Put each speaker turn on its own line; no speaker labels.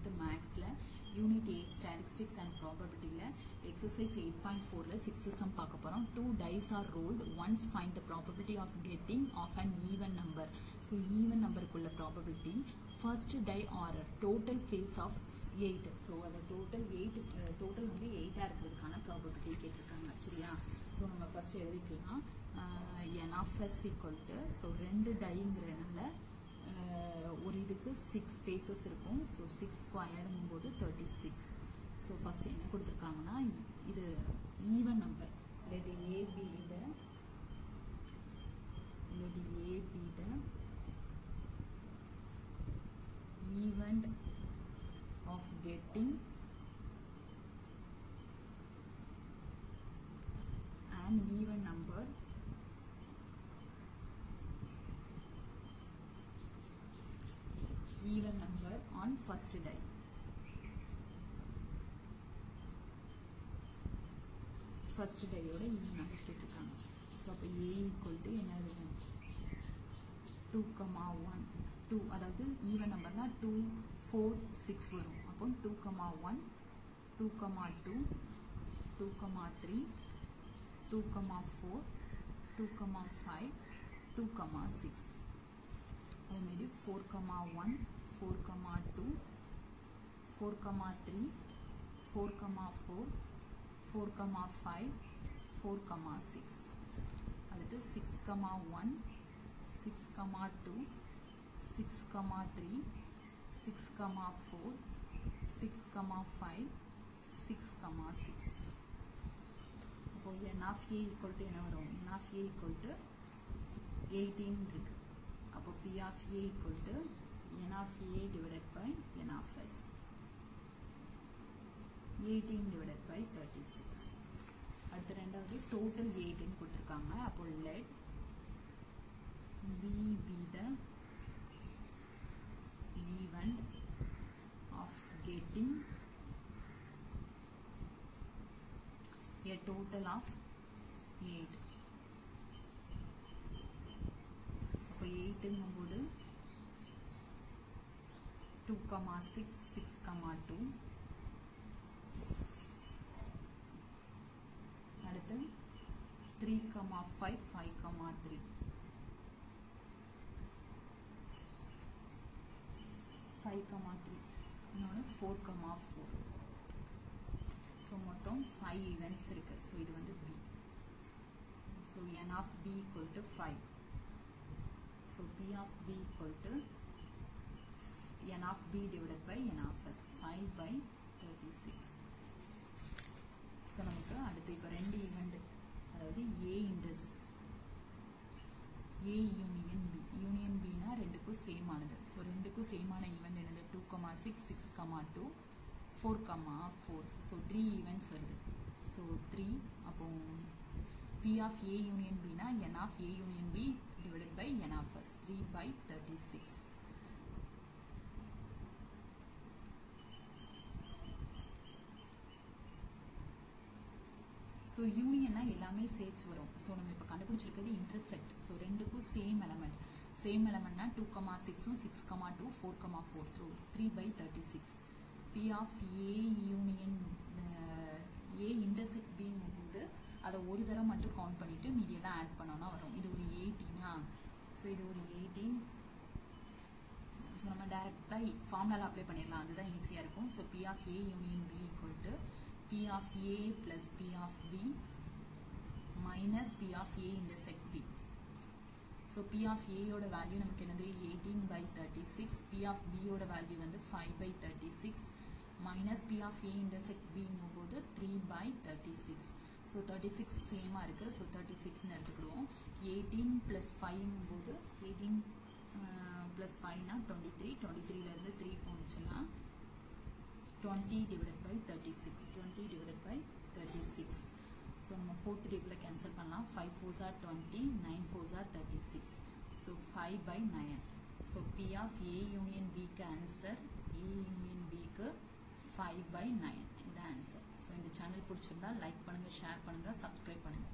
Tenth மேக்ஸில் unit eight statistics and ப்ராபபிலிட்டியில் exercise eight point ஃபோரில் சிக்ஸ் சம் பார்க்க போகிறோம் two dice are rolled once find the probability of getting of an even number so even நம்பருக்குள்ள probability first die or total face of eight so அந்த total eight total வந்து எயிட்டாக இருக்கிறதுக்கான probability கேட்டிருக்காங்க சரியா so நம்ம ஃபர்ஸ்ட் எழுதிக்கலாம் n of S equal to so ரெண்டு டைங்கிறதுனால ஒரு இதுக்கு சிக்ஸ் ஃபேஸஸ் இருக்கும் ஸோ சிக்ஸ் ஸ்கொயர்டுங்கும் போது தேர்ட்டி சிக்ஸ் ஸோ ஃபர்ஸ்ட் என்ன கொடுத்துருக்காங்கன்னா இது even number let a be the let a be the event of getting an even number even number on first die first டையோட ஈவன் நம்பர் கேட்டிருக்காங்க so அப்போ A equal to என்ன எழுதுவோம் two comma one two அதாவது even நம்பர்னா two four six வரும் அப்போ two comma one two comma two two comma three two comma four two comma five two comma six அதுமாரி four comma one four comma two four comma three four comma four four comma five four comma six அடுத்து six comma one six comma two six comma three six comma four six comma five six comma six அப்போ n of A equal to என்ன வரும் n of A equal to eighteen இருக்கு அப்போ P of A equal to n of A divided by n of S 18 divided by 36 அடுத்து ரெண்டாவது total 8 கொடுத்திருக்காங்க அப்போ let b be the event of getting a total of 8 அப்போ 8 போது 2 6 6 2 அடுத்து three comma five five comma three five comma three இன்னொன்று four comma four so மொத்தம் five events இருக்கு ஸோ இது வந்து P so n of B equal to five so P of B equal to n of B divided by n of S five by thirty six so நமக்கு அடுத்து இப்போ ரெண்டு event அதாவது A இண்டஸ் A union B union பினா ரெண்டுக்கும் same ஆனது ஸோ ரெண்டுக்கும் சேமான ஈவெண்ட் என்னது two comma six six comma two four comma four so three events வருது ஸோ த்ரீ அப்போ பி ஆஃப் ஏ யூனியன் பினா n of A union B divided by n of S three by thirty six so யூனியன்னா எல்லாமே சேர்த்து வரும் ஸோ நம்ம இப்போ கண்டுபிடிச்சிருக்கிறது இன்டர்செக்ட் ஸோ ரெண்டுக்கும் சேம் எலமெண்ட் சேம் எலமெண்ட்னா டூ கமா சிக்ஸும் six comma two four comma four through three by thirty six P of A union A intersect பிங்கும் போது அதை ஒரு தடவை மட்டும் கவுண்ட் பண்ணிட்டு மீதியெல்லாம் ஆட் பண்ணோம்னா வரும் இது ஒரு எயிட்டீனா ஸோ இது ஒரு எயிட்டீன் ஸோ நம்ம டேரெக்டாக ஃபார்முலா அப்ளை பண்ணிடலாம் அதுதான் ஈஸியாக இருக்கும் so P of A union B equal to P of A plus P of B minus P of A intersect B. So P of A யோட வேல்யூ நமக்கு என்னது 18 by 36 P of B யோட value வந்து 5 by 36 minus P of A intersect B போது 3 by 36 so 36 சேமா இருக்கு so 36 னு எடுத்துக்கிடுவோம் 18 plus 5 போது 18 uh, plus 5 னா 23 23 ல இருந்து 3 போனுச்சுன்னா 20 divided by 36 20 divided by 36 so நம்ம fourth table cancel பண்ணலாம் 5 fours are 20 9 fours are 36 so 5 by 9 so P of A union B க்கு answer A union B க்கு 5 by 9 இந்த answer so இந்த channel பிடிச்சிருந்தா லைக் பண்ணுங்க ஷேர் பண்ணுங்க சப்ஸ்கிரைப் பண்ணுங்க